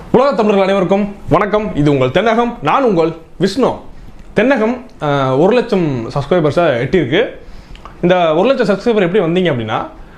உலக தமிழர்கள் அனைவருக்கும் வணக்கம் இது உங்கள் தென்னகம் நான் உங்கள் விஷ்ணு தென்னகம் அஹ், ஒரு லட்சம் சப்ஸ்கிரைபர்ஸை எட்டியிருக்கு இந்த ஒரு லட்சம் சப்ஸ்கிரைபர் எப்படி வந்தீங்க அப்படின்னா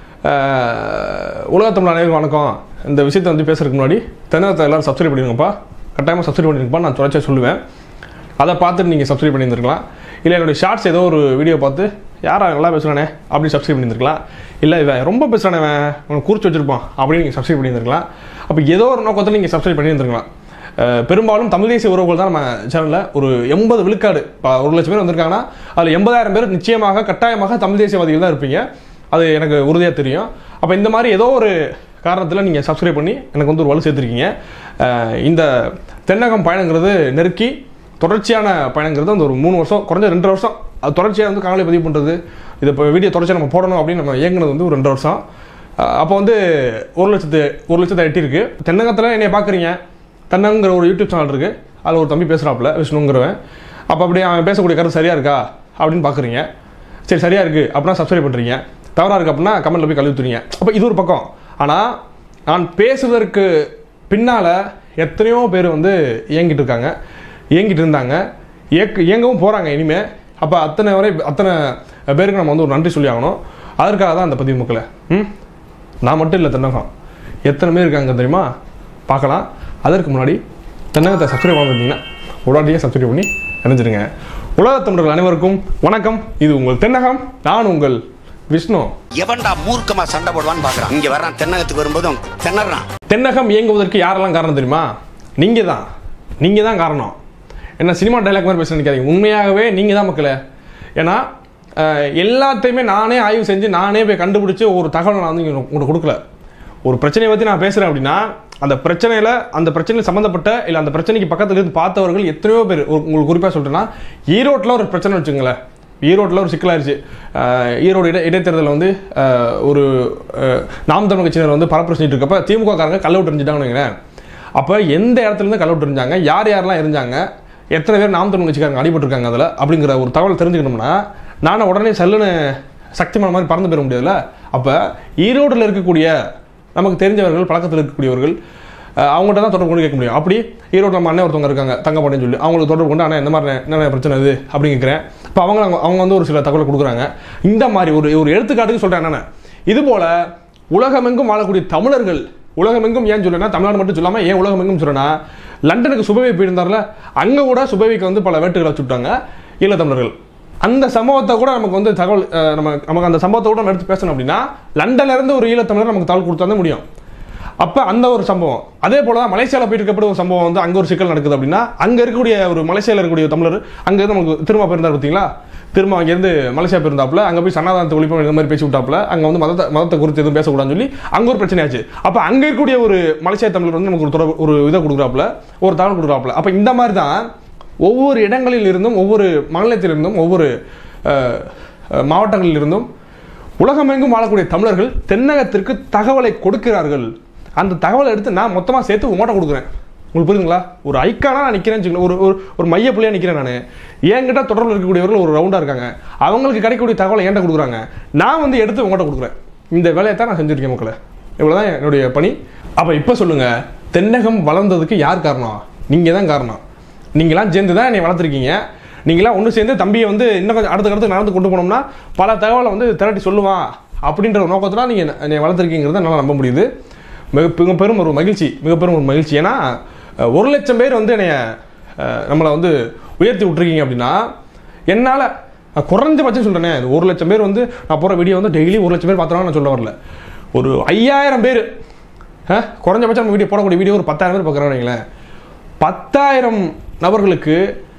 அஹ், உலக தமிழ் அனைவருக்கும் வணக்கம் இந்த விஷயத்தை வந்து பேசுறதுக்கு முன்னாடி தென்னகத்தை எல்லாரும் சப்ஸ்கிரைப் பண்ணிருங்கப்பா கட்டாயமாக சப்ஸ்கிரைப் பண்ணிருங்கப்பா நான் தொடர்ச்சியாக சொல்லுவேன் அதை பார்த்துட்டு நீங்கள் சப்ஸ்கிரைப் பண்ணியிருந்துருக்கலாம் இல்லை என்னுடைய ஷார்ட்ஸ் ஏதோ ஒரு வீடியோ பார்த்து யாரா நல்லா பேசுகிறானே அப்படின்னு சப்ஸ்கிரைப் பண்ணியிருந்துருக்கலாம் இல்லை இவன் ரொம்ப பேசுகிறானே அவன் அவனை குறிச்சு வச்சிருப்பான் அப்படின்னு நீங்கள் சப்ஸ்கிரைப் பண்ணியிருந்துருக்கலாம் அப்போ ஏதோ ஒரு நோக்கத்தில் நீங்கள் சப்ஸ்கிரைப் பண்ணியிருந்துருக்கலாம் அஹ் பெரும்பாலும் தமிழ் தேசிய உறவுகள் தான் நம்ம சேனலில் ஒரு எண்பது விழுக்காடு இப்போ ஒரு லட்சம் பேர் வந்திருக்காங்கன்னா அதில் எண்பதாயிரம் பேர் நிச்சயமாக கட்டாயமாக தமிழ் தேசியவாதிகள் தான் இருப்பீங்க அது எனக்கு உறுதியாக தெரியும் அப்போ இந்த மாதிரி ஏதோ ஒரு காரணத்தில் நீங்கள் சப்ஸ்கிரைப் பண்ணி எனக்கு வந்து ஒரு வலு சேர்த்துருக்கீங்க அஹ் இந்த தென்னகம் பயணங்கிறது நெருக்கி தொடர்ச்சியான பயணங்கிறது அந்த ஒரு மூணு வருஷம் குறைஞ்ச ரெண்டு வருஷம் அது தொடர்ச்சியாக வந்து காணொலி பதிவு பண்ணுறது இது இப்போ வீடியோ தொடர்ச்சியாக நம்ம போடணும் அப்படின்னு நம்ம இயங்குனது வந்து ஒரு ரெண்டு வருஷம் அஹ் அப்போ வந்து ஒரு லட்சத்து ஒரு லட்சத்தை எட்டியிருக்கு தென்னகத்தில் என்னை பார்க்குறீங்க தென்னங்கிற ஒரு யூடியூப் சேனல் இருக்குது அதில் ஒரு தம்பி பேசுகிறாப்புல விஷ்ணுங்கிறவன் அப்போ அப்படியே அவன் பேசக்கூடிய கருத்து சரியாக இருக்கா அப்படின்னு பார்க்குறீங்க சரி சரியாக இருக்குது அப்படின்னா சப்ஸ்கிரைப் பண்ணுறீங்க தவறாக இருக்குது அப்படின்னா கமெண்ட்டில் போய் கழுவித்துறீங்க அப்போ இது ஒரு பக்கம் ஆனால் நான் பேசுவதற்கு பின்னால் எத்தனையோ பேர் வந்து இயங்கிட்டு இருக்காங்க இயங்கிட்டு இருந்தாங்க இயக்க இயங்கவும் போகிறாங்க இனிமேல் அப்போ அத்தனை வரை அத்தனை பேருக்கு நம்ம வந்து ஒரு நன்றி சொல்லி ஆகணும் அதற்காக தான் அந்த பதிவு மக்களை ம் நான் மட்டும் இல்லை தென்னகம் எத்தனை பேர் இருக்காங்க தெரியுமா பார்க்கலாம் அதற்கு முன்னாடி தென்னகத்தை சப்ஸ்கிரைப் பண்ணிருந்தீங்கன்னா உடனடியே சப்ஸ்கிரைப் பண்ணி இணைஞ்சிருங்க உலக தமிழர்கள் அனைவருக்கும் வணக்கம் இது உங்கள் தென்னகம் நான் உங்கள் விஷ்ணு எவன்டா மூர்க்கமா சண்டை போடுவான்னு பாக்குறான் இங்க வர்றான் தென்னகத்துக்கு வரும்போதும் திணறான் தென்னகம் இயங்குவதற்கு யாரெல்லாம் காரணம் தெரியுமா நீங்கள் தான் நீங்கள் தான் காரணம் என்ன சினிமா டைலாக் மாதிரி பேச நினைக்காதீங்க உண்மையாகவே நீங்கள் தான் மக்களே ஏன்னா அஹ், எல்லாத்தையுமே நானே ஆய்வு செஞ்சு நானே போய் கண்டுபிடிச்சி ஒரு தகவலை நான் வந்து இங்க உங்களுக்கு கொடுக்கல ஒரு பிரச்சனையை பற்றி நான் பேசுகிறேன் அப்படின்னா அந்த பிரச்சனையில் அந்த பிரச்சனையில் சம்மந்தப்பட்ட இல்லை அந்த பிரச்சனைக்கு பக்கத்துல இருந்து பார்த்தவர்கள் எத்தனையோ பேர் ஒரு- உங்களுக்கு குறிப்பாக சொல்கிறேன்னா ஈரோட்டில் ஒரு பிரச்சனை வச்சுங்களேன் ஈரோட்டில் ஒரு சிக்கலாயிருச்சு அஹ் ஈரோடு இடை இடைத்தேர்தலில் வந்து அஹ், ஒரு அஹ், நாம் தமிழ் கட்சியினர் வந்து பரப்புரை செஞ்சுட்டு இருக்கப்ப திமுக காரங்க கல்லவுட்டு எரிஞ்சிட்டாங்கன்னு வைங்களேன் அப்போ எந்த இடத்துல இருந்து கல்லவுட்டு எரிஞ்சாங்க யார் யாரெல்லாம் எரிஞ்சாங்க எத்தனை பேர் நாம் தமிழ் கட்சிக்காரங்க அடிபட்டிருக்காங்க அதில் அப்படிங்கிற ஒரு தகவல் தெரிஞ்சுக்கணும்னா நானும் உடனே சல்லுன்னு சக்திமான மாதிரி பறந்து போயிட முடியாதுல்ல அப்போ ஈரோட்டில் இருக்கக்கூடிய நமக்கு தெரிஞ்சவர்கள் பழக்கத்தில் இருக்கக்கூடியவர்கள் அஹ், அவங்கள்ட்ட தான் தொடர்பு கொண்டு கேட்க முடியும் அப்படி ஈரோடு நம்ம அண்ணன் ஒருத்தவங்க இருக்காங்க தங்கப்பாண்டின்னு சொல்லி அவங்களுக்கு தொடர்பு கொண்டு அண்ணா இந்த மாதிரி என்ன பிரச்சனை இது அப்படின்னு கேட்குறேன் இப்போ அவங்க அவங்க வந்து ஒரு சில தகவலை கொடுக்குறாங்க இந்த மாதிரி ஒரு ஒரு எடுத்துக்காட்டுக்கு சொல்கிறேன் என்னென்ன இது போல உலகமெங்கும் வாழக்கூடிய தமிழர்கள் உலகமெங்கும் ஏன் சொல்லுன்னா தமிழ்நாடு மட்டும் சொல்லாமல் ஏன் உலகமெங்கும் சொல்றேன்னா லண்டனுக்கு சுபவி போயிருந்தார்ல அங்கே கூட சுபவிக்கு வந்து பல வேட்டுகளை வச்சுட்டாங்க ஈழத்தமிழர்கள் அந்த சம்பவத்தை கூட நமக்கு வந்து தகவல் அஹ், நம்ம நமக்கு அந்த சம்பவத்தை கூட நம்ம எடுத்து பேசணும் அப்படின்னா லண்டன்ல இருந்து ஒரு ஈழத்தமிழர் நமக்கு தகவல் கொடுத்தா தான் முடியும் அப்போ அந்த ஒரு சம்பவம் அதே போல தான் மலேசியாவில் போயிட்டு இருக்கப்பட ஒரு சம்பவம் வந்து அங்கே ஒரு சிக்கல் நடக்குது அப்படின்னா அங்கே இருக்கக்கூடிய ஒரு மலேசியாவில் இருக்கக்கூடிய தமிழர் அங்கே நமக்கு திரும்ப போயிருந்தார் பார்த்தீங்களா திரும்ப அங்கேருந்து மலேசியா போயிருந்தாப்புல அங்கே போய் சனாதானத்தை ஒழிப்போம் இந்த மாதிரி பேசி விட்டாப்புல அங்கே வந்து மதத்தை மதத்தை குறித்து எதுவும் பேசக்கூடாதுன்னு சொல்லி அங்கே ஒரு பிரச்சனை ஆச்சு அப்போ அங்கே இருக்கக்கூடிய ஒரு மலேசியா தமிழர் வந்து நமக்கு ஒரு தொடர்பு ஒரு இதை கொடுக்குறாப்புல ஒரு தகவல் கொடுக்குறாப்புல அப்போ இந்த மாதிரி தான் ஒவ்வொரு இடங்களில் இருந்தும் ஒவ்வொரு மாநிலத்திலிருந்தும் ஒவ்வொரு அஹ், அஹ், மாவட்டங்களில் இருந்தும் உலகமெங்கும் வாழக்கூடிய தமிழர்கள் தென்னகத்திற்கு தகவலை கொடுக்கிறார்கள் அந்த தகவலை எடுத்து நான் மொத்தமாக சேர்த்து உங்கள்கிட்ட கொடுக்குறேன் உங்களுக்கு புரியுதுங்களா ஒரு ஐக்கானா நான் நிற்கிறேன்னு ஒரு ஒரு ஒரு மைய புள்ளியாக நிற்கிறேன் நான் என்கிட்ட தொடர்பில் இருக்கக்கூடியவர்கள் ஒரு ரவுண்டாக இருக்காங்க அவங்களுக்கு கிடைக்கக்கூடிய தகவலை என்கிட்ட கொடுக்குறாங்க நான் வந்து எடுத்து உங்கள்கிட்ட கொடுக்குறேன் இந்த வேலையை தான் நான் செஞ்சுருக்கேன் மக்களை இவ்வளோதான் என்னுடைய பணி அப்போ இப்போ சொல்லுங்கள் தென்னகம் வளர்ந்ததுக்கு யார் காரணம் நீங்கள் தான் காரணம் நீங்களாம் சேர்ந்து தான் என்னை வளர்த்துருக்கீங்க நீங்களாம் ஒன்று சேர்ந்து தம்பியை வந்து இன்னும் கொஞ்சம் அடுத்த அடுத்து நடந்து கொண்டு போனோம்னா பல தகவலை வந்து திரட்டி சொல்லுவான் அப்படின்ற ஒரு நோக்கத்தில் நீங்கள் என்னை வளர்த்துருக்கீங்கிறத என்னால் நம்ப முடியுது மிக மிக பெரும் ஒரு மகிழ்ச்சி மிக பெரும் ஒரு மகிழ்ச்சி ஏன்னா அஹ், ஒரு லட்சம் பேர் வந்து என்னைய அஹ், நம்மளை வந்து உயர்த்தி விட்டுருக்கீங்க அப்படின்னா என்னால் குறைஞ்சபட்சம் சொல்கிறேனே ஒரு லட்சம் பேர் வந்து நான் போகிற வீடியோ வந்து டெய்லி ஒரு லட்சம் பேர் பார்த்துருவாங்க நான் சொல்ல வரல ஒரு ஐயாயிரம் பேர் ஆ, குறைஞ்சபட்சம் நம்ம வீடியோ போடக்கூடிய வீடியோ ஒரு பத்தாயிரம் பேர் பார்க்குறாங்க வைங்களேன் பத்தாயிரம் நபர்களுக்கு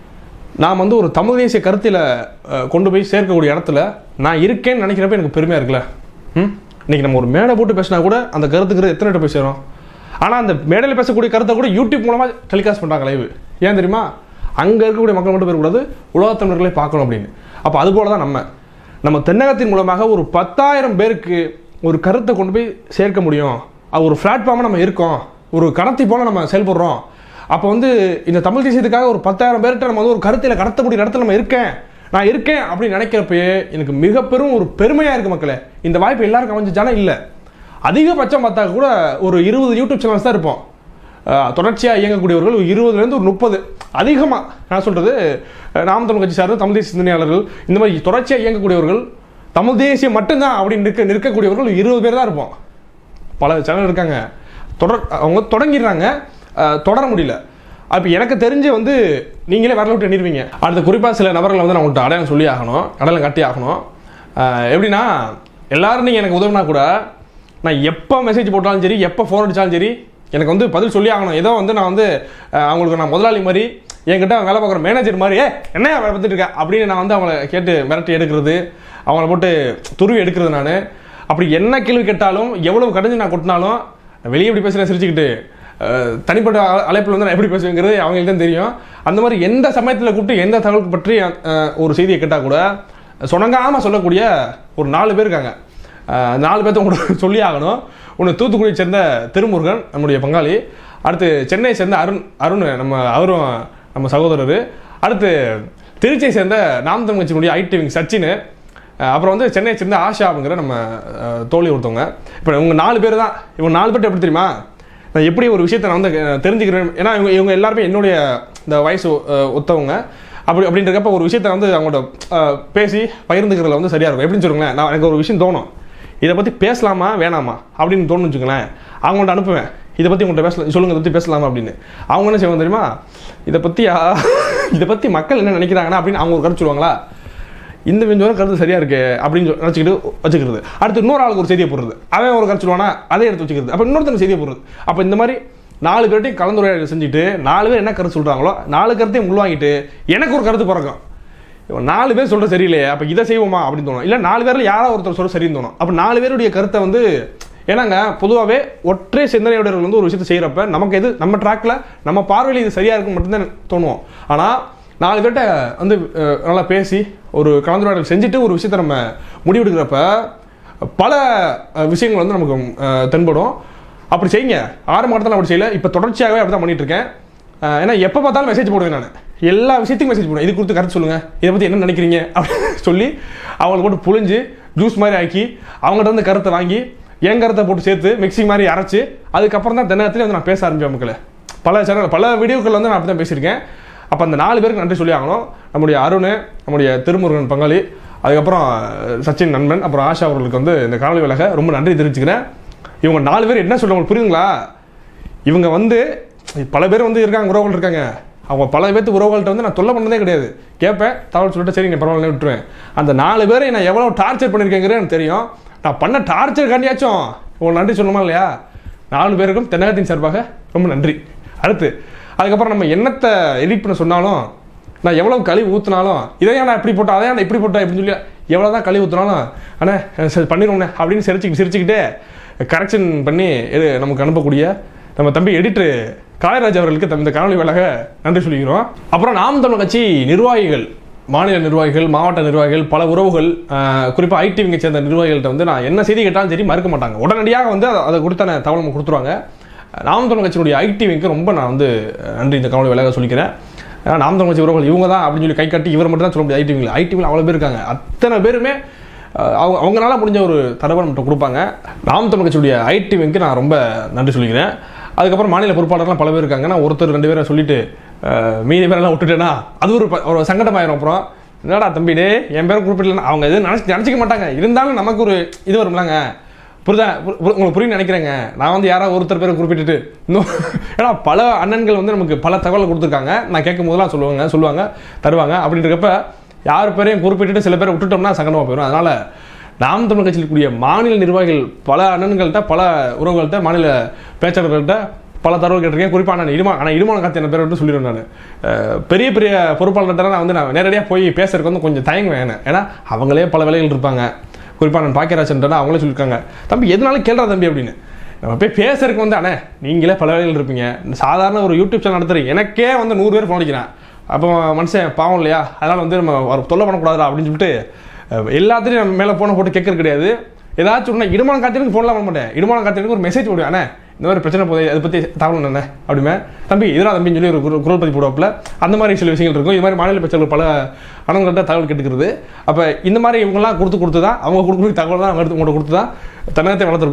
நாம் வந்து ஒரு தமிழ் தேசிய கருத்தில் அஹ், கொண்டு போய் சேர்க்கக்கூடிய இடத்துல நான் இருக்கேன்னு நினைக்கிறப்ப எனக்கு பெருமையாக இருக்குல்ல ம் இன்னைக்கு நம்ம ஒரு மேடை போட்டு பேசினா கூட அந்த கருத்துக்கிறது எத்தனை பேர் போய் சேரும் ஆனால் அந்த மேடையில் பேசக்கூடிய கருத்தை கூட யூடியூப் மூலமாக டெலிகாஸ்ட் பண்ணுறாங்க லைவ் ஏன் தெரியுமா அங்கே இருக்கக்கூடிய மக்கள் மட்டும் போயிடக்கூடாது உலகத்தமிழர்களை பார்க்கணும் அப்படின்னு அப்போ அது போல தான் நம்ம நம்ம தென்னகத்தின் மூலமாக ஒரு பத்தாயிரம் பேருக்கு ஒரு கருத்தை கொண்டு போய் சேர்க்க முடியும் அது ஒரு பிளாட்ஃபார்மாக நம்ம இருக்கோம் ஒரு கடத்தி போல நம்ம செயல்படுறோம் அப்போ வந்து இந்த தமிழ் தேசியத்துக்காக ஒரு பத்தாயிரம் பேர்கிட்ட நம்ம வந்து ஒரு கருத்தில் கடத்தக்கூடிய இடத்துல நம்ம இருக்கேன் நான் இருக்கேன் அப்படின்னு நினைக்கிறப்பயே எனக்கு மிக பெரும் ஒரு பெருமையாக இருக்கு மக்களே இந்த வாய்ப்பு எல்லாருக்கும் அமைஞ்சிச்சானா இல்லை அதிகபட்சம் பார்த்தா கூட ஒரு இருபது யூடியூப் சேனல்ஸ் தான் இருப்போம் தொடர்ச்சியாக இயங்கக்கூடியவர்கள் ஒரு இருபதுலேருந்து ஒரு முப்பது அதிகமாக நான் சொல்கிறது நாம் தமிழ் கட்சி சார்ந்த தமிழ் தேசிய சிந்தனையாளர்கள் இந்த மாதிரி தொடர்ச்சியாக இயங்கக்கூடியவர்கள் தமிழ் தேசியம் மட்டும்தான் அப்படின்னு நிற்க நிற்கக்கூடியவர்கள் ஒரு இருபது பேர் தான் இருப்போம் பல சேனல் இருக்காங்க தொடர் அவங்க தொடங்கிடுறாங்க அஹ், தொடர முடியல அப்போ எனக்கு தெரிஞ்சு வந்து நீங்களே வரல விட்டு எண்ணிருவீங்க அடுத்த குறிப்பாக சில நபர்களை வந்து நான் உங்கள்கிட்ட அடையாளம் சொல்லி ஆகணும் அடையாளம் காட்டி ஆகணும் அஹ், எப்படின்னா எல்லாரும் நீங்கள் எனக்கு உதவினா கூட நான் எப்போ மெசேஜ் போட்டாலும் சரி எப்போ ஃபோன் அடித்தாலும் சரி எனக்கு வந்து பதில் சொல்லி ஆகணும் ஏதோ வந்து நான் வந்து அஹ், அவங்களுக்கு நான் முதலாளி மாதிரி என்கிட்ட வேலை பார்க்குற மேனேஜர் மாதிரி ஏ என்ன வேலை பார்த்துட்டு இருக்க அப்படின்னு நான் வந்து அவங்கள கேட்டு மிரட்டி எடுக்கிறது அவங்கள போட்டு துருவி எடுக்கிறது நான் அப்படி என்ன கேள்வி கேட்டாலும் எவ்வளவு கடைஞ்சு நான் கொட்டினாலும் நான் வெளியே எப்படி பேசுகிறேன் சிரிச்சுக்கிட்டு அஹ், தனிப்பட்ட அழை- அழைப்புல வந்து நான் எப்படி பேசுவேங்கிறது அவங்களுக்கு தான் தெரியும் அந்த மாதிரி எந்த சமயத்தில் கூப்பிட்டு எந்த தகவல் பற்றி அஹ், ஒரு செய்தியை கேட்டால் கூட சொனங்காமல் சொல்லக்கூடிய ஒரு நாலு பேர் இருக்காங்க அஹ், நாலு பேர்த்த உங்களுக்கு சொல்லி ஆகணும் ஒன்று தூத்துக்குடியை சேர்ந்த திருமுருகன் நம்முடைய பங்காளி அடுத்து சென்னையை சேர்ந்த அருண் அருண் நம்ம அவரும் நம்ம சகோதரர் அடுத்து திருச்சியை சேர்ந்த நாம் தமிழ் கட்சியினுடைய ஐடி விங் சச்சின் அஹ் அப்புறம் வந்து சென்னையை சேர்ந்த ஆஷாவுங்கிற நம்ம அஹ், தோழி ஒருத்தவங்க இப்போ இவங்க நாலு பேர் தான் இவங்க நாலு பேர்ட்ட எப்படி தெரியுமா நான் எப்படி ஒரு விஷயத்தை நான் வந்து அஹ், தெரிஞ்சுக்கிறேன் ஏன்னா இவங்க இவங்க எல்லாருமே என்னுடைய இந்த வயசு அஹ், ஒத்தவங்க அப்படி அப்படின்றப்ப ஒரு விஷயத்தை வந்து அவங்கள்ட்ட அஹ், பேசி பகிர்ந்துக்கிறதுல வந்து சரியாக இருக்கும் எப்படின்னு சொல்லுங்களேன் நான் எனக்கு ஒரு விஷயம் தோணும் இதை பற்றி பேசலாமா வேணாமா அப்படின்னு தோணுன்னு வச்சுக்கோங்களேன் அவங்கள்ட்ட அனுப்புவேன் இதை பற்றி உங்கள்கிட்ட பேசலாம் சொல்லுங்க இதை பற்றி பேசலாமா அப்படின்னு அவங்க என்ன செய்வாங்க தெரியுமா இதை பற்றி இதை பற்றி மக்கள் என்ன நினைக்கிறாங்கன்னா அப்படின்னு அவங்க ஒரு கருத்து சொல்லுவாங்களா இந்த கொஞ்சம் கருத்து சரியா இருக்கு அப்படின்னு சொல்லி நினச்சிக்கிட்டு வச்சுக்கிறது அடுத்து இன்னொரு ஆளுக்கு ஒரு செய்தியை போடுறது அவன் ஒரு கருத்து சொல்லுவானா அதை எடுத்து வச்சுக்கிறது அப்போ இன்னொருத்தன் செய்தியை போடுறது அப்போ இந்த மாதிரி நாலு பேர்ட்டையும் கலந்துரையாடல் செஞ்சுட்டு நாலு பேர் என்ன கருத்து சொல்றாங்களோ நாலு கருத்தையும் உள்வாங்கிட்டு எனக்கு ஒரு கருத்து பிறக்கும் இவன் நாலு பேர் சொல்ற சரியில்லையே அப்போ இதை செய்வோமா அப்படின்னு தோணும் இல்லை நாலு பேர்ல யாரோ ஒருத்தர் சொல்ற சரின்னு தோணும் அப்போ நாலு பேருடைய கருத்தை வந்து ஏன்னாங்க பொதுவாகவே ஒற்றை சிந்தனையுடையவர்கள் வந்து ஒரு விஷயத்தை செய்கிறப்ப நமக்கு எது நம்ம ட்ராக்ல நம்ம பார்வையில் இது சரியா இருக்கும் மட்டும்தான் தோணுவோம் ஆனால் நாலு பேர்ட்ட வந்து அஹ், நல்லா பேசி ஒரு கலந்துரையாடல் செஞ்சுட்டு ஒரு விஷயத்தை நம்ம முடிவெடுக்கிறப்ப பல அஹ், விஷயங்கள் வந்து நமக்கு அஹ், தென்படும் அப்படி செய்யுங்க ஆரம்ப கட்டத்தில் அப்படி செய்யல இப்போ தொடர்ச்சியாகவே அப்படி தான் பண்ணிட்டு இருக்கேன் அஹ், ஏன்னா எப்போ பார்த்தாலும் மெசேஜ் போடுவேன் நான் எல்லா விஷயத்துக்கும் மெசேஜ் போடுவேன் இது குறித்து கருத்து சொல்லுங்க இதை பற்றி என்ன நினைக்கிறீங்க அப்படின்னு சொல்லி அவங்களை போட்டு புழிஞ்சு ஜூஸ் மாதிரி ஆக்கி அவங்கள்ட்ட இருந்து கருத்தை வாங்கி என் கருத்தை போட்டு சேர்த்து மிக்ஸி மாதிரி அரைச்சு அதுக்கப்புறம் தான் தினத்துலேயே வந்து நான் பேச ஆரம்பிச்சேன் மக்களை பல சேனல் பல வீடியோக்கள் வந்து நான் அப்படி தான் பேசியிருக்கேன் அப்போ அந்த நாலு பேருக்கு நன்றி சொல்லி ஆகணும் நம்முடைய அருண் நம்முடைய திருமுருகன் பங்காளி அதுக்கப்புறம் அஹ், சச்சின் நண்பன் அப்புறம் ஆஷா அவர்களுக்கு வந்து இந்த காணொலி விலக ரொம்ப நன்றி தெரிவிச்சுக்கிறேன் இவங்க நாலு பேர் என்ன சொல்றாங்க உங்களுக்கு புரியுதுங்களா இவங்க வந்து பல பேர் வந்து இருக்காங்க உறவுகள் இருக்காங்க அவங்க பல பேர்த்து உறவுகள்கிட்ட வந்து நான் தொல்லை பண்ணதே கிடையாது கேட்பேன் தகவல் சொல்லிட்டு சரி நீ பரவாயில்ல விட்டுருவேன் அந்த நாலு பேரை நான் எவ்வளோ டார்ச்சர் பண்ணியிருக்கேங்கிறது எனக்கு தெரியும் நான் பண்ண டார்ச்சர் காண்டியாச்சும் உங்களுக்கு நன்றி சொல்லணுமா இல்லையா நாலு பேருக்கும் தென்னகத்தின் சார்பாக ரொம்ப நன்றி அடுத்து அதுக்கப்புறம் நம்ம என்னத்தை எடிட் பண்ண சொன்னாலும் நான் எவ்வளவு கழுவி ஊற்றினாலும் இதை நான் இப்படி போட்டேன் அதை நான் இப்படி போட்டேன் அப்படின்னு சொல்லி எவ்வளோ தான் கழுவி ஊற்றினாலும் அண்ணே சரி பண்ணிடுவோண்ணே அப்படின்னு சிரிச்சு சிரிச்சுக்கிட்டே கரெக்ஷன் பண்ணி எது நமக்கு அனுப்பக்கூடிய நம்ம தம்பி எடிட்டர் காயராஜ் அவர்களுக்கு தம் இந்த காணொலி வேலாக நன்றி சொல்லிக்கிறோம் அப்புறம் நாம் தமிழ் கட்சி நிர்வாகிகள் மாநில நிர்வாகிகள் மாவட்ட நிர்வாகிகள் பல உறவுகள் குறிப்பாக ஐடிவிங்க சேர்ந்த நிர்வாகிகள்ட்ட வந்து நான் என்ன செய்தி கேட்டாலும் சரி மறுக்க மாட்டாங்க உடனடியாக வந்து அதை- அதை குறித்தான தகவல் நமக்கு கொடுத்துருவாங்க நாம் தமிழ் கட்சியினுடைய ஐடிவிங்க்கு ரொம்ப நான் வந்து அஹ், நன்றி இந்த காணொலி வேலையாக சொல்லிக்கிறேன் ஏன்னா நாம் தமிழ் கட்சி உறவுகள் இவங்க தான் அப்படின்னு சொல்லி கை காட்டி இவர் மட்டும் தான் சொல்ல முடியாது ஐடிவிங்கில் ஐடிவியில் அவ்வளோ பேர் இருக்காங்க அத்தனை பேருமே அஹ், அவங்க அவங்களால முடிஞ்ச ஒரு தரவை நம்மகிட்ட கொடுப்பாங்க நாம் தமிழ் கட்சியுடைய ஐடிவிங்க்கு நான் ரொம்ப நன்றி சொல்லிக்கிறேன் அதுக்கப்புறம் மாநில பொறுப்பாளர்லாம் பல பேர் இருக்காங்க நான் ஒருத்தர் ரெண்டு பேரை சொல்லிட்டு அஹ், மீதி பேரெல்லாம் விட்டுட்டேன்னா அது ஒரு ப- ஒரு சங்கடமாயிரும் அப்புறம் என்னடா தம்பி டே என் பேரை குறிப்பிடலன்னா அவங்க எதுவும் நினச்சி நினச்சிக்க மாட்டாங்க இருந்தாலும் நமக்கு ஒரு இது வரும்லங்க புரிதா புரி- புரி- உங்களுக்கு புரியும் நினைக்கிறேங்க நான் வந்து யாராவது ஒருத்தர் பேரை குறிப்பிட்டுட்டு இன்னும் ஏன்னா பல அண்ணன்கள் வந்து நமக்கு பல தகவல் கொடுத்துருக்காங்க நான் கேட்கும் போதெல்லாம் சொல்லுவாங்க சொல்லுவாங்க தருவாங்க அப்படின்றப்ப யார் பேரையும் குறிப்பிட்டுட்டு சில பேரை விட்டுட்டோம்னா சங்கடமாக போயிடும் அதனால நாம் தமிழ் கட்சியில் இருக்கக்கூடிய மாநில நிர்வாகிகள் பல அண்ணன்கள்ட்ட பல உறவுகள்கிட்ட மாநில பேச்சாளர்கள்ட்ட பல தகவல் கேட்டிருக்கேன் குறிப்பாக நான் இடுமா ஆனால் இடுமான காத்து என்ன பேர் விட்டு சொல்லிடுவேன் நான் பெரிய பெரிய பொறுப்பாளர்கிட்ட நான் வந்து நான் நேரடியாக போய் பேசுறதுக்கு வந்து கொஞ்சம் தயங்குவேன் நான். ஏன்னா அவங்களே பல வேலைகள் இருப்பாங்க குறிப்பாக நான் பாக்கியராஜன்ட்டா அவங்களே சொல்லியிருக்காங்க தம்பி எதுனாலும் கேள்றா தம்பி அப்படின்னு நம்ம போய் பேசுறதுக்கு வந்து அண்ணே நீங்களே பல வேலைகள் இருப்பீங்க இந்த சாதாரண ஒரு யூடியூப் சேனல் நடத்துறீங்க எனக்கே வந்து நூறு பேர் ஃபோன் அடிக்கிறேன் அப்போ மனுஷன் பாவம் இல்லையா அதனால் வந்து நம்ம ஒரு தொல்லை பண்ணக்கூடாதா அப்படின்னு சொல்லிட்டு அஹ், எல்லாத்துலையும் நம்ம மேலே ஃபோனை போட்டு கேட்கறது கிடையாது ஏதாச்சும் ஒன்று இடுமான காத்திருக்கு ஃபோன்லாம் பண்ண மாட்டேன் இடுமான காத்திருக்கு ஒரு மெசேஜ் போடுவேன் அண்ணே இந்த மாதிரி பிரச்சனை போகுது அதை பற்றி தகவல் என்ன அப்படிமே தம்பி இதெல்லாம் தம்பின்னு சொல்லி ஒரு குரல் குரல் பதிவு போடுவாப்புல அந்த மாதிரி சில விஷயங்கள் இருக்கும் இது மாதிரி மாநில பேச்சாளர் பல அண்ணன்கிட்ட தகவல் கேட்டுக்கிறது அப்போ இந்த மாதிரி இவங்கெல்லாம் கொடுத்து கொடுத்து தான் அவங்க கொடுக்குற தகவல் தான் அவங்க எடுத்து உங்கள்கிட்ட கொடுத்து தான் தன்னகத்தை வளர்த்துருக்கோம்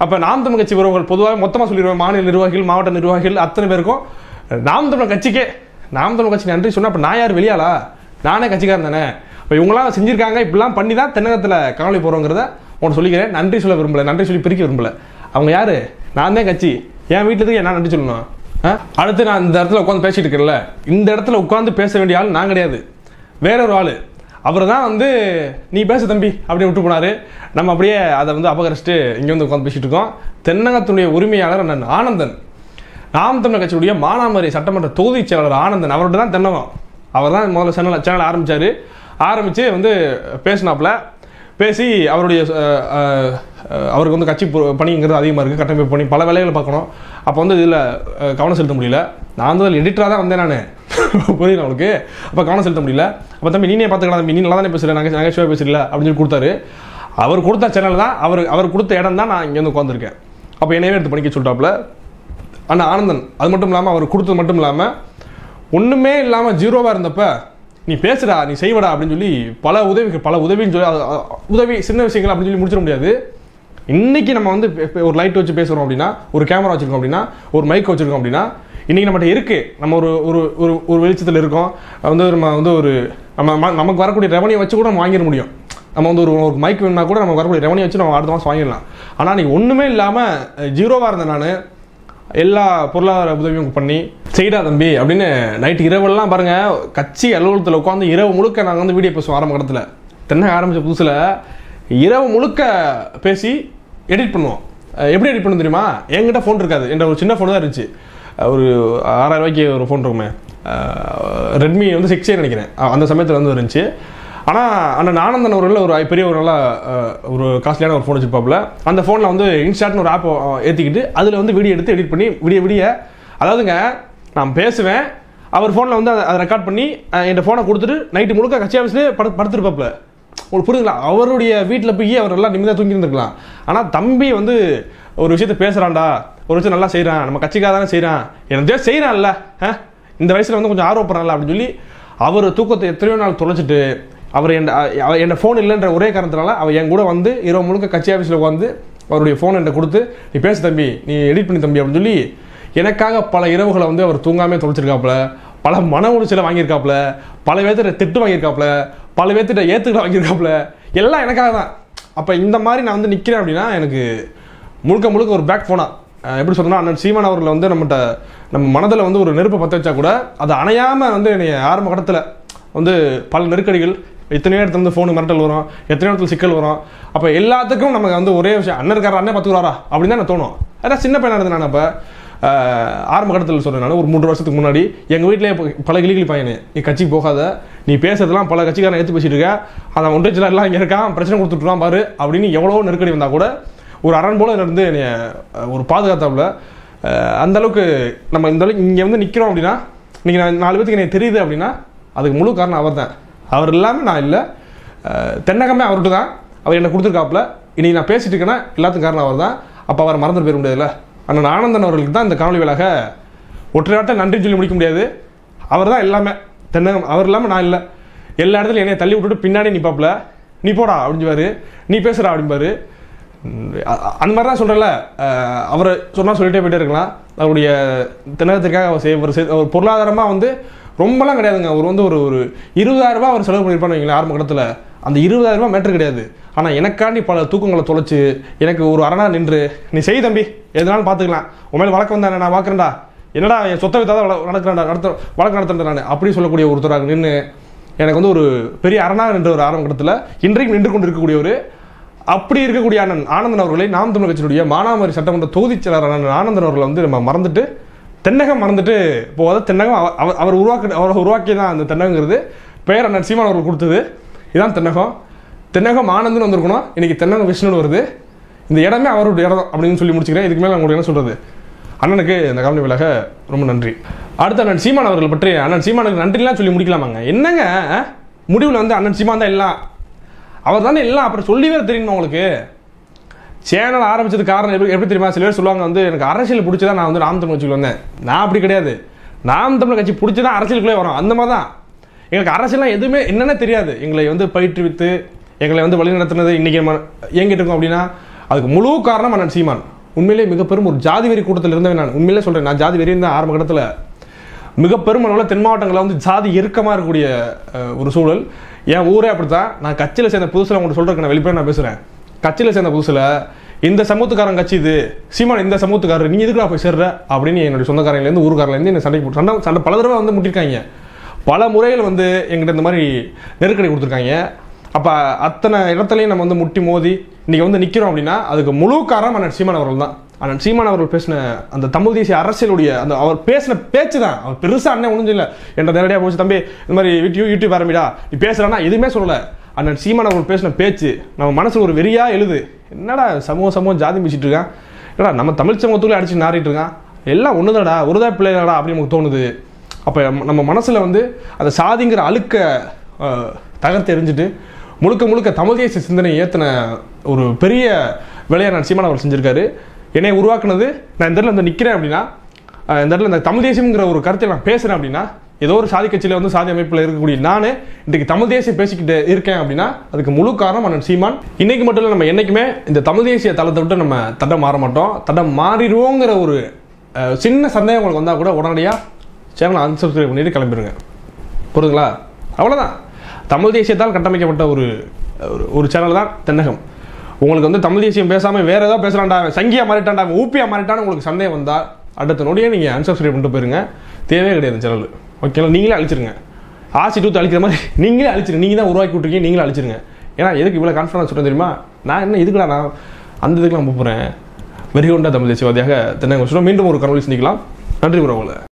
அப்போ நாம் தமிழ் கட்சி உறவுகள் பொதுவாக மொத்தமாக சொல்லிடுவேன் மாநில நிர்வாகிகள் மாவட்ட நிர்வாகிகள் அத்தனை பேருக்கும் நாம் தமிழ் கட்சிக்கே நாம் தமிழ் கட்சி நன்றி சொன்னா அப்போ நான் யார் வெளியாளா நானே கட்சிக்காரன் தானே இப்போ இவங்களாம் செஞ்சிருக்காங்க இப்படிலாம் பண்ணி தான் தென்னகத்தில் காணொலி போகிறோங்கிறத உனக்கு சொல்லிக்கிறேன் நன்றி சொல்ல விரும்பல நன்றி சொல்லி பிரிக்க விரும்பல அவங்க யாரு நான் தான் கட்சி என் வீட்டுக்கு என்ன நன்றி சொல்லணும் ஆ? அடுத்து நான் இந்த இடத்துல உட்காந்து பேசிட்டு இருக்கேன்ல இந்த இடத்துல உட்காந்து பேச வேண்டிய ஆள் நான் கிடையாது வேற ஒரு ஆள் அவர் தான் வந்து நீ பேசு தம்பி அப்படி விட்டு போனாரு நம்ம அப்படியே அதை வந்து அபகரிச்சுட்டு இங்கே வந்து உட்காந்து பேசிட்டு இருக்கோம் தென்னகத்துடைய உரிமையாளர் அண்ணன் ஆனந்தன் நாம் தமிழர் கட்சியுடைய மானாமரி சட்டமன்ற தொகுதி செயலாளர் ஆனந்தன் அவர்கிட்ட தான் தென்னகம் அவர் தான் முதல்ல சேனல் சேனல் ஆரம்பிச்சாரு ஆரம்பிச்சு வந்து பேசினாப்புல பேசி அவருடைய அஹ், அஹ், அஹ், அவருக்கு வந்து கட்சி பொ- பணிங்கிறது அதிகமாக இருக்குது கட்டமைப்பு பணி பல வேலைகளை பார்க்கணும் அப்போ வந்து இதில் கவனம் செலுத்த முடியல நான் வந்து அதில் எடிட்டராக தான் வந்தேன் நான் புரியுது அவனுக்கு அப்போ கவனம் செலுத்த முடியல அப்போ தம்பி நீனே பார்த்துக்கலாம் தம்பி நீ நல்லா தானே பேசுகிற நாங்கள் நகைச்சுவாக பேசுறீல அப்படின்னு சொல்லி கொடுத்தாரு அவர் கொடுத்த சேனல் தான் அவர் அவர் கொடுத்த இடம் தான் நான் இங்கே வந்து உட்காந்துருக்கேன் அப்போ என்னையவே எடுத்து படிக்க சொல்லிட்டாப்புல ஆனால் ஆனந்தன் அது மட்டும் இல்லாமல் அவர் கொடுத்தது மட்டும் இல்லாமல் ஒன்றுமே இல்லாமல் ஜீரோவாக இருந்தப்ப நீ பேசுடா நீ செய்வடா அப்படின்னு சொல்லி பல உதவிகள் பல உதவின்னு சொல்லி அது- அது- உதவி சின்ன விஷயங்கள் அப்படின்னு சொல்லி முடிச்சிட முடியாது இன்னைக்கு நம்ம வந்து பே- பே- ஒரு லைட் வச்சு பேசுகிறோம் அப்படின்னா ஒரு கேமரா வச்சிருக்கோம் அப்படின்னா ஒரு மைக் வச்சிருக்கோம் அப்படின்னா இன்னைக்கு நம்மகிட்ட இருக்கு நம்ம ஒரு ஒரு ஒரு ஒரு வெளிச்சத்தில் இருக்கோம் வந்து நம்ம வந்து ஒரு நம்ம ம- நமக்கு வரக்கூடிய ரெவன்யூ வச்சு கூட நம்ம வாங்கிட முடியும் நம்ம வந்து ஒரு ஒரு மைக் வேணும்னா கூட நமக்கு வரக்கூடிய ரெவன்யூ வச்சு நம்ம அடுத்த மாதம் வாங்கிடலாம் ஆனால் நீ ஒன்றுமே இல்லாமல் ஜீரோவாக இருந்தேன் நான் எல்லா பொருளாதார உதவியும் பண்ணி செய்டா தம்பி அப்படின்னு நைட்டு இரவெல்லாம் பாருங்க கட்சி அலுவலகத்தில் உட்காந்து இரவு முழுக்க நாங்கள் வந்து வீடியோ பேசுவோம் ஆரம்ப கட்டத்தில் தென்னை ஆரம்பிச்ச புதுசில் இரவு முழுக்க பேசி எடிட் பண்ணுவோம் அஹ் எப்படி எடிட் பண்ண தெரியுமா என்கிட்ட ஃபோன் இருக்காது என்ற ஒரு சின்ன ஃபோன் தான் இருந்துச்சு அஹ் ஒரு ஆறாயிரம் ரூபாய்க்கு ஒரு ஃபோன் இருக்குமே ரெட்மி வந்து சிக்ஸே நினைக்கிறேன் அஹ் அந்த சமயத்தில் வந்து இருந்துச்சு ஆனால் அண்ணன் ஆனந்தன் அவர்கள் ஒரு பெரிய ஒரு நல்ல அஹ், ஒரு காஸ்ட்லியான ஒரு ஃபோன் வச்சிருப்பாப்புல அந்த ஃபோனில் வந்து இன்ஸ்டாட்னு ஒரு ஆப் ஏற்றிக்கிட்டு அதில் வந்து வீடியோ எடுத்து எடிட் பண்ணி விடிய விடிய அதாவதுங்க நான் பேசுவேன் அவர் ஃபோனில் வந்து அதை- அதை ரெக்கார்ட் பண்ணி அஹ், என் ஃபோனை கொடுத்துட்டு நைட்டு முழுக்க கட்சி ஆஃபீஸ்லேயே படு படுத்துருப்பாப்புல உங்களுக்கு புரியுங்களா அவருடைய வீட்டில் போய் அவர் எல்லாம் நிம்மதியாக தூங்கி இருந்திருக்கலாம் ஆனால் தம்பி வந்து ஒரு விஷயத்தை பேசுகிறான்டா ஒரு விஷயம் நல்லா செய்கிறான் நம்ம கட்சிக்காக தானே செய்கிறான் எனக்கு செய்கிறான்ல இந்த வயசில் வந்து கொஞ்சம் ஆர்வப்படுறான்ல அப்படின்னு சொல்லி அவர் தூக்கத்தை எத்தனையோ நாள் தொலைச்சிட்டு அவர் என் என் ஃபோன் இல்லைன்ற ஒரே காரணத்தினால அவர் என் கூட வந்து இரவு முழுக்க கட்சி ஆஃபீஸில் உட்காந்து அவருடைய ஃபோன் என்கிட்ட கொடுத்து நீ பேசு தம்பி நீ எடிட் பண்ணி தம்பி அப்படின்னு சொல்லி எனக்காக பல இரவுகளை வந்து அவர் தூங்காமே தொலைச்சிருக்காப்புல பல மன உளைச்சலை வாங்கியிருக்காப்புல பல பேர்த்திட்ட திட்டு வாங்கியிருக்காப்புல பல பேர்த்திட்ட ஏத்துக்களை வாங்கியிருக்காப்புல எல்லாம் எனக்காக தான் அப்போ இந்த மாதிரி நான் வந்து நிற்கிறேன் அப்படின்னா எனக்கு முழுக்க முழுக்க ஒரு பேக் ஃபோனா எப்படி சொல்றேன்னா அண்ணன் சீமான் அவர்கள் வந்து நம்மகிட்ட நம்ம மனதில் வந்து ஒரு நெருப்பை பற்ற வச்சா கூட அதை அணையாமல் வந்து என்னை ஆரம்ப கட்டத்தில் வந்து பல நெருக்கடிகள் எத்தனையோ இடத்துல இருந்து ஃபோனு மிரட்டல் வரும் எத்தனையோ இடத்துல சிக்கல் வரும் அப்போ எல்லாத்துக்கும் நமக்கு வந்து ஒரே விஷயம் அண்ணன் இருக்காரா அண்ணன் பார்த்துக்குறாரா அப்படின்னு தான் எனக்கு தோணும் அதான் சின்ன பையனா இருந்தேன் நான் அப்போ ஆரம்ப கட்டத்தில் சொல்றேன் நான் ஒரு மூன்று வருஷத்துக்கு முன்னாடி எங்கள் வீட்டிலே பல கிளிகளி பையனு நீ கட்சிக்கு போகாத நீ பேசுறதெல்லாம் பல கட்சிக்காரன் எடுத்து பேசிட்டு இருக்க அதை ஒன்றிய எல்லாம் இங்கே இருக்கான் பிரச்சனை கொடுத்துட்டுலாம் பாரு அப்படின்னு எவ்வளோ நெருக்கடி வந்தால் கூட ஒரு அரண் போல இருந்து என்னைய அஹ், ஒரு பாதுகாத்தாப்புல அஹ், அந்த அளவுக்கு நம்ம இந்த அளவுக்கு இங்கே வந்து நிற்கிறோம் அப்படின்னா இன்னைக்கு நான் நாலு பேத்துக்கு எனக்கு தெரியுது அப்படின்னா அதுக்கு முழு காரணம் அவர் தான் அவர் இல்லாமல் நான் இல்லை அஹ், தென்னகமே அவர்கிட்ட தான் அவர் என்னை கொடுத்துருக்காப்புல இன்னைக்கு நான் பேசிட்டு இருக்கேன்னா எல்லாத்துக்கும் காரணம் அவர் தான் அப்போ அவரை மறந்துட்டு போயிட முடியாதுல்ல அண்ணன் ஆனந்தன் அவர்களுக்கு தான் இந்த காணொலி விலக ஒற்றையாட்ட நன்றி சொல்லி முடிக்க முடியாது அவர் தான் எல்லாமே தென்னகம் அவர் இல்லாமல் நான் இல்லை எல்லா இடத்துலையும் என்னைய தள்ளி விட்டுட்டு பின்னாடி நிப்பாப்புல நீ போடா அப்படின்பாரு நீ பேசுறா அப்படிம்பாரு உம், அ- அ- அந்த மாதிரி தான் சொல்கிறேன்ல அவர் சொன்னால் சொல்லிட்டே போயிட்டே இருக்கலாம் அவருடைய திணறத்துக்காக அவர் செய்ய ஒரு செய்- ஒரு பொருளாதாரமாக வந்து ரொம்பலாம் கிடையாதுங்க அவர் வந்து ஒரு ஒரு இருபதாயிரம் ரூபாய் அவர் செலவு பண்ணியிருப்பான்னு வைங்களேன் ஆரம்ப கட்டத்தில் அந்த இருபதாயிரம் ரூபாய் மேட்ரு கிடையாது ஆனால் எனக்காண்டி பல தூக்கங்களை தொலைச்சு எனக்கு ஒரு அரணா நின்று நீ செய் தம்பி எதுனாலும் பார்த்துக்கலாம் உன் மேலே வழக்கம் வந்தா நான் பார்க்குறேன்டா என்னடா என் சொத்தை வித்தா தான் வள- நடக்கிறேன்டா நடத்த வழக்கு நடத்துறேன் நான் அப்படி சொல்லக்கூடிய ஒருத்தராக நின்று எனக்கு வந்து ஒரு பெரிய அரணாக நின்ற ஒரு ஆரம்ப கட்டத்தில் இன்றைக்கு நின்று கொண்டு இருக்கக்கூடிய ஒரு அப்படி இருக்கக்கூடிய அண்ணன் ஆனந்தன் அவர்களை நாம் தமிழ் கட்சியினுடைய மானாமரி சட்டமன்ற தொகுதிச் செயலாளர் அண்ணன் ஆனந்தன் அவர்களை வந்து நம்ம மறந்துட்டு தென்னகம் மறந்துட்டு போகாத தென்னகம் அவ- அவர் அவர் உருவாக்க அவர் உருவாக்கி தான் அந்த தென்னகங்கிறது பெயர் அண்ணன் சீமான் அவர்கள் கொடுத்தது இதான் தென்னகம் தென்னகம் ஆனந்தன் வந்திருக்கணும் இன்னைக்கு தென்னகம் விஷ்ணுன்னு வருது இந்த இடமே அவருடைய இடம் அப்படின்னு சொல்லி முடிச்சுக்கிறேன் இதுக்கு மேலே உங்களுக்கு என்ன சொல்றது அண்ணனுக்கு இந்த காமெடி விலக ரொம்ப நன்றி அடுத்து அண்ணன் சீமான் அவர்கள் பற்றி அண்ணன் சீமானுக்கு நன்றிலாம் சொல்லி முடிக்கலாமாங்க என்னங்க முடிவில் வந்து அண்ணன் சீமான் தான் எல்லாம் அவர் தானே எல்லாம் அப்புறம் சொல்லி வேற தெரியுமா உங்களுக்கு சேனல் ஆரம்பிச்சது காரணம் எப்படி எப்படி தெரியுமா சில பேர் சொல்லுவாங்க வந்து எனக்கு அரசியல் பிடிச்சதா நான் வந்து நாம் தமிழ் கட்சிக்கு வந்தேன் நான் அப்படி கிடையாது நாம் தமிழ் கட்சி பிடிச்சதான் அரசியலுக்குள்ளே வரும் அந்த மாதிரி தான் எங்களுக்கு அரசியல்லாம் எதுவுமே என்னென்ன தெரியாது எங்களை வந்து பயிற்றுவித்து எங்களை வந்து வழிநடத்துனது இன்னைக்கு நம்ம இயங்கிட்டு இருக்கோம் அப்படின்னா அதுக்கு முழு காரணம் அண்ணன் சீமான் உண்மையிலேயே மிக பெரும் ஒரு ஜாதி வெறி கூட்டத்தில் இருந்தவன் நான் உண்மையிலே சொல்கிறேன் நான் ஜாதி வெறி இருந்தேன் ஆரம்ப கட்டத்தில் மிக பெருமளவில் தென் மாவட்டங்களில் வந்து ஜாதி இறுக்கமாக இருக்கக்கூடிய அஹ், ஒரு சூழல் என் ஊரே அப்படித்தான் நான் கட்சியில் சேர்ந்த புதுசில் உங்கள்கிட்ட சொல்கிறதுக்கு நான் வெளிப்படையாக நான் பேசுகிறேன் கட்சியில் சேர்ந்த புதுசில் இந்த சமூகத்துக்காரன் கட்சி இது சீமான் இந்த சமூகத்துக்காரர் நீ எதுக்குடா போய் சேர்ற அப்படின்னு என்னுடைய சொந்தக்காரங்கலேருந்து ஊருக்காரங்கலேருந்து என்ன சண்டை போட்டு சண்டை சண்டை பல தடவை வந்து முட்டிருக்காங்க பல முறையில் வந்து எங்கிட்ட இந்த மாதிரி நெருக்கடி கொடுத்துருக்காங்க அப்போ அத்தனை இடத்துலையும் நம்ம வந்து முட்டி மோதி இன்னைக்கு வந்து நிற்கிறோம் அப்படின்னா அதுக்கு முழு காரணம் அண்ணன் சீமான் அவர்கள் தான் அண்ணன் சீமான் அவர்கள் பேசின அந்த தமிழ் தேசிய அரசியலுடைய அந்த அவர் பேசின பேச்சு தான் அவர் பெருசாக அண்ணன் ஒன்றும் இல்லை என்ற நேரடியாக போச்சு தம்பி இந்த மாதிரி யூடியூப் யூடியூப் ஆரம்பிடா நீ பேசுறானா எதுவுமே சொல்லலை அண்ணன் சீமான் அவர்கள் பேசின பேச்சு நம்ம மனசுல ஒரு வெறியா எழுது என்னடா சமூகம் சமூகம் ஜாதி பேசிட்டு இருக்கான் என்னடா நம்ம தமிழ் சமூகத்துக்குள்ளே அடிச்சு நாறிட்டு இருக்கான் எல்லாம் ஒண்ணுதாடா ஒருதா பிள்ளைகளடா அப்படின்னு நமக்கு தோணுது அப்போ நம்ம மனசில் வந்து அந்த சாதிங்கிற அழுக்க அஹ், தகர்த்து எறிஞ்சிட்டு முழுக்க முழுக்க தமிழ் தேசிய சிந்தனை ஏற்றின ஒரு பெரிய வேலையை நான் சீமான் அவர் செஞ்சிருக்காரு என்னை உருவாக்குனது நான் இந்த இடத்துல வந்து நிற்கிறேன் அப்படின்னா அஹ், இந்த இடத்துல இந்த தமிழ் தேசியம்ங்கிற ஒரு கருத்தை நான் பேசுகிறேன் அப்படின்னா ஏதோ ஒரு சாதி கட்சியில் வந்து சாதி அமைப்பில் இருக்கக்கூடிய நான் இன்றைக்கு தமிழ் தேசியம் பேசிக்கிட்டு இருக்கேன் அப்படின்னா அதுக்கு முழு காரணம் அண்ணன் சீமான் இன்னைக்கு மட்டும் இல்லை நம்ம என்னைக்குமே இந்த தமிழ் தேசிய தளத்தை விட்டு நம்ம தடம் மாற மாட்டோம் தடம் மாறிடுவோங்கிற ஒரு அஹ், சின்ன சந்தேகம் உங்களுக்கு வந்தால் கூட உடனடியாக சேனலை அன்சப்ஸ்கிரைப் பண்ணிட்டு கிளம்பிடுங்க புரியுதுங்களா அவ்வளோதான் தமிழ் தேசியத்தால் கட்டமைக்கப்பட்ட ஒரு ஒரு- ஒரு சேனல் தான் தென்னகம் உங்களுக்கு வந்து தமிழ் தேசியம் பேசாமல் வேற ஏதாவது பேசுகிறான்டா அவன் சங்கியா மாறிட்டான்டா அவன் ஊப்பியா மாறிட்டான்னு உங்களுக்கு சந்தேகம் வந்தால் அடுத்த நொடியே நீங்கள் அன்சப்ஸ்கிரைப் பண்ணிட்டு போயிருங்க தேவையே கிடையாது சேனல் ஓகேங்களா நீங்களே அழிச்சிருங்க ஆசி டூத்து அழிக்கிற மாதிரி நீங்களே அழிச்சிருங்க நீங்கள் தான் உருவாக்கி விட்ருக்கீங்க நீங்களே அழிச்சிருங்க ஏன்னா எதுக்கு இவ்வளோ கான்ஃபிடன்ஸ் சொல்கிறேன் தெரியுமா நான் என்ன இதுக்குடா நான் அந்த இதுக்கெல்லாம் போகிறேன் வெறி கொண்ட தமிழ் தேசியவாதியாக தென்னகம் சொல்லுவோம் மீண்டும் ஒரு கனவுல சந்திக்கலாம் நன்றி உறவுகளை